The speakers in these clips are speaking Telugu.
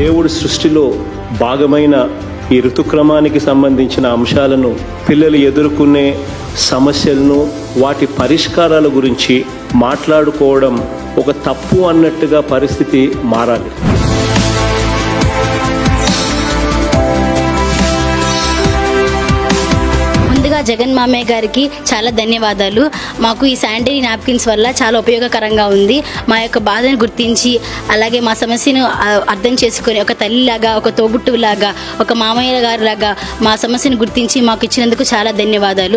దేవుడి సృష్టిలో భాగమైన ఈ ఋతుక్రమానికి సంబంధించిన అంశాలను పిల్లలు ఎదుర్కొనే సమస్యలను వాటి పరిష్కారాల గురించి మాట్లాడుకోవడం ఒక తప్పు అన్నట్టుగా పరిస్థితి మారాలి ముందుగా జగన్ మామయ్య గారికి చాలా ధన్యవాదాలు మాకు ఈ శానిటరీ నాప్కిన్స్ వల్ల చాలా ఉపయోగకరంగా ఉంది మా యొక్క బాధను గుర్తించి అలాగే మా సమస్యను ఆ, అర్థం చేసుకొని ఒక తల్లిలాగా ఒక తోబుట్టులాగా ఒక మామయ్య గారు లాగా మా సమస్యను గుర్తించి మాకు ఇచ్చినందుకు చాలా ధన్యవాదాలు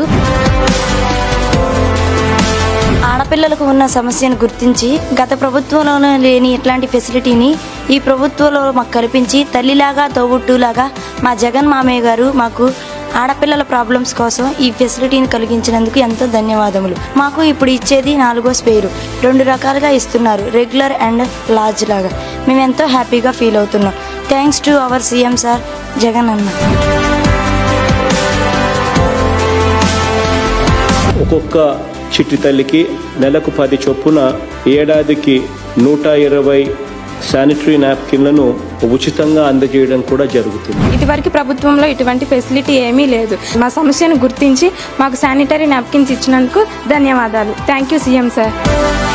ఆడపిల్లలకు ఉన్న సమస్యను గుర్తించి గత ప్రభుత్వంలోనే లేని ఇట్లాంటి ఫెసిలిటీని ఈ ప్రభుత్వంలో మాకు కల్పించి తల్లిలాగా తోబుట్టులాగా మా జగన్ మామయ్య గారు మాకు ఆడపిల్లల ప్రాబ్లమ్స్ కోసం ఈ ఫెసిలిటీని కలిగించినందుకు ఎంతో ధన్యవాదములు మాకు ఇప్పుడు ఇచ్చేది నాలుగో స్పేరు రెండు రకాలుగా ఇస్తున్నారు రెగ్యులర్ అండ్ లార్జ్ లాగా మేము ఎంతో హ్యాపీగా ఫీల్ అవుతున్నాం thanks to our CM sir Jagan అన్న ఒక్కొక్క చిట్టి తల్లికి నెలకు పది చొప్పున ఏడాదికి నూట ఇరవై శానిటరీ నాప్కిన్లను ఉచితంగా అందజేయడం కూడా జరుగుతుంది ఇదివరకు ప్రభుత్వంలో ఇటువంటి ఫెసిలిటీ ఏమీ లేదు మా సమస్యను గుర్తించి మాకు శానిటరీ నాప్కిన్స్ ఇచ్చినందుకు ధన్యవాదాలు థ్యాంక్ యూ సీఎం సార్